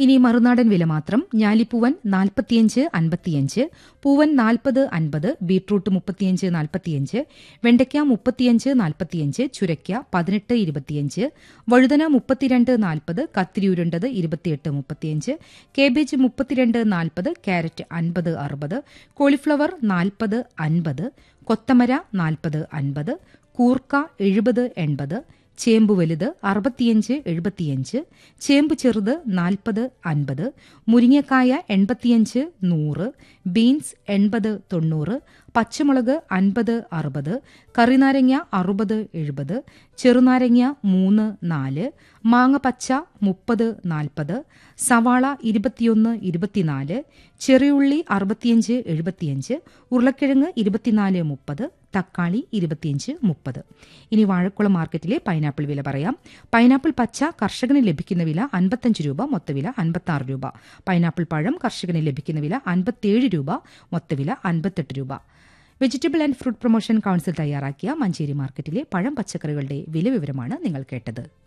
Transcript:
ഇനി മറുനാടൻ വില മാത്രം ഞാലിപ്പൂവൻ നാൽപ്പത്തിയഞ്ച് അൻപത്തിയഞ്ച് പൂവൻ നാൽപ്പത് അൻപത് ബീട്രൂട്ട് മുപ്പത്തിയഞ്ച് നാൽപ്പത്തിയഞ്ച് വെണ്ടയ്ക്ക മുപ്പത്തിയഞ്ച് നാൽപ്പത്തിയഞ്ച് ചുരയ്ക്ക പതിനെട്ട് ഇരുപത്തിയഞ്ച് വഴുതന മുപ്പത്തിരണ്ട് നാൽപ്പത് കത്തിരിയുരുണ്ടത് ഇരുപത്തിയെട്ട് മുപ്പത്തിയഞ്ച് കേബേജ് മുപ്പത്തിരണ്ട് നാൽപ്പത് ക്യാരറ്റ് അൻപത് അറുപത് കോളിഫ്ലവർ നാൽപ്പത് അൻപത് കൊത്തമര നാൽപ്പത് അൻപത് കൂർക്ക എഴുപത് എൺപത് ചേമ്പ് വലുത് അറുപത്തിയഞ്ച് എഴുപത്തിയഞ്ച് ചേമ്പ് ചെറുത് നാൽപ്പത് അൻപത് മുരിങ്ങക്കായ എൺപത്തിയഞ്ച് നൂറ് ബീൻസ് എൺപത് തൊണ്ണൂറ് പച്ചമുളക് അൻപത് അറുപത് കറിനാരങ്ങ അറുപത് എഴുപത് ചെറുനാരങ്ങ മൂന്ന് നാല് മാങ്ങ പച്ച മുപ്പത് നാൽപ്പത് സവാള ഇരുപത്തിയൊന്ന് ഇരുപത്തിനാല് ചെറിയുള്ളി അറുപത്തിയഞ്ച് എഴുപത്തിയഞ്ച് ഉരുളക്കിഴങ്ങ് ഇരുപത്തിനാല് മുപ്പത് തക്കാളി ഇരുപത്തിയഞ്ച് മുപ്പത് ഇനി വാഴക്കുളം മാർക്കറ്റിലെ പൈനാപ്പിൾ വില പറയാം പൈനാപ്പിൾ പച്ച കർഷകന് ലഭിക്കുന്ന വില അൻപത്തഞ്ച് രൂപ മൊത്തവില അൻപത്താറ് രൂപ പൈനാപ്പിൾ പഴം കർഷകന് ലഭിക്കുന്ന വില അൻപത്തിയേഴ് രൂപ മൊത്തവില അൻപത്തെട്ട് രൂപ vegetable and fruit promotion council തയ്യാറാക്കിയ മഞ്ചേരി മാർക്കറ്റിലെ പഴം പച്ചക്കറികളുടെ വില വിവരമാണ് നിങ്ങൾ കേട്ടത്